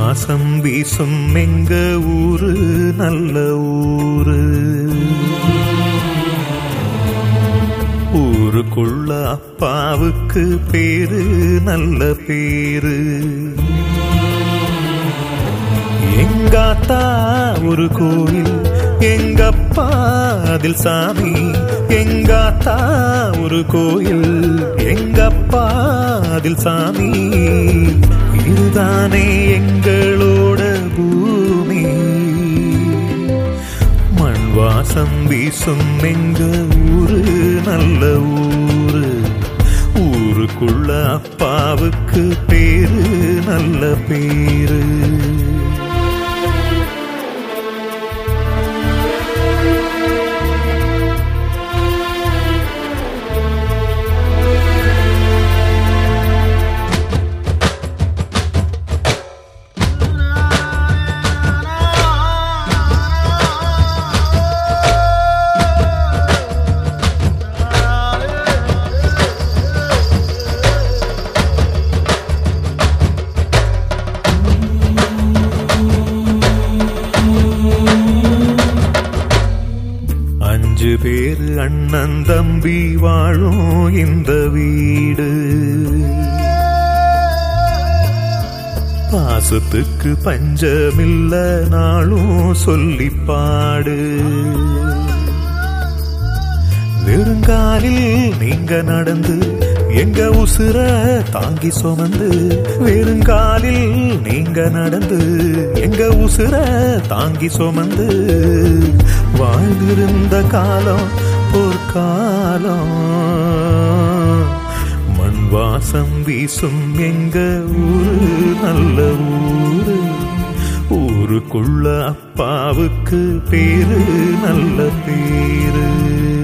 வாசம் வீசும் எங்க ஊரு நல்ல ஊரு ஊருக்குள்ள அப்பாவுக்கு பேரு நல்ல பேரு எங்காத்தா ஒரு கோயில் எங்கப்பா அதில் சாமி எங்காத்தா ஒரு கோயில் எங்கப்பா அதில் சாமி இதுதானே எங்களோட பூமி மண் வாசம் வீசும் எங்க ஊரு நல்ல ஊரு ஊருக்குள்ள அப்பாவுக்கு பேரு நல்ல பேரு அஞ்சு பேரு அண்ணன் தம்பி வாழும் இந்த வீடு பாசத்துக்கு பஞ்சமில்ல நாளும் சொல்லி பாடு வெறுங்காலில் நீங்க நடந்து எங்க உசுர தாங்கி சுமந்து வெறுங்காலில் நீங்க நடந்து எங்க உசுர தாங்கி சுமந்து வாழ்ந்திருந்த காலம் பொற்காலம் மண் வாசம் வீசும் எங்க ஊரு நல்ல ஊரு ஊருக்குள்ள அப்பாவுக்கு பேரு நல்ல பேரு